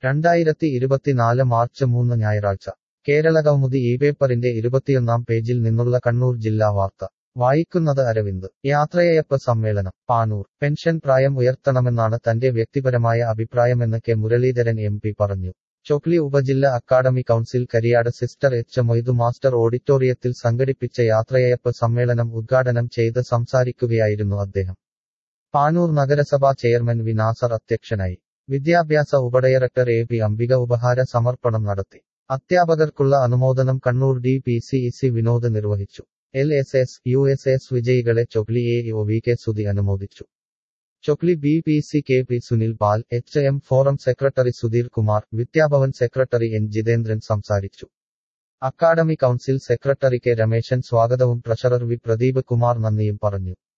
രണ്ടായിരത്തി ഇരുപത്തിനാല് മാർച്ച് മൂന്ന് ഞായറാഴ്ച കേരള കൗമുദി ഈ പേപ്പറിന്റെ ഇരുപത്തിയൊന്നാം പേജിൽ നിന്നുള്ള കണ്ണൂർ ജില്ലാ വാർത്ത വായിക്കുന്നത് അരവിന്ദ് യാത്രയയപ്പ് സമ്മേളനം പാനൂർ പെൻഷൻ പ്രായം ഉയർത്തണമെന്നാണ് തന്റെ വ്യക്തിപരമായ അഭിപ്രായമെന്ന് കെ മുരളീധരൻ എം പി പറഞ്ഞു ചൊക്ലി ഉപജില്ല academy council Kariyad sister H Moidu master ഓഡിറ്റോറിയത്തിൽ സംഘടിപ്പിച്ച യാത്രയയപ്പ് സമ്മേളനം ഉദ്ഘാടനം ചെയ്ത് സംസാരിക്കുകയായിരുന്നു അദ്ദേഹം പാനൂർ നഗരസഭാ ചെയർമാൻ വി നാസർ അധ്യക്ഷനായി വിദ്യാഭ്യാസ ഉപഡയറക്ടർ എ പി അംബിക ഉപഹാര സമർപ്പണം നടത്തി അധ്യാപകർക്കുള്ള അനുമോദനം Kannur D P C E C Vinod നിർവഹിച്ചു L S S U S S വിജയികളെ Chokli A O V K Sudhi അനുമോദിച്ചു Chokli B P C K P Sunil Pal H M forum secretary Sudheer Kumar Vidyabhavan secretary N Jithendran സംസാരിച്ചു academy council secretary K Rameshan സ്വാഗതവും ട്രഷറർ വി പ്രദീപ് കുമാർ നന്ദിയും പറഞ്ഞു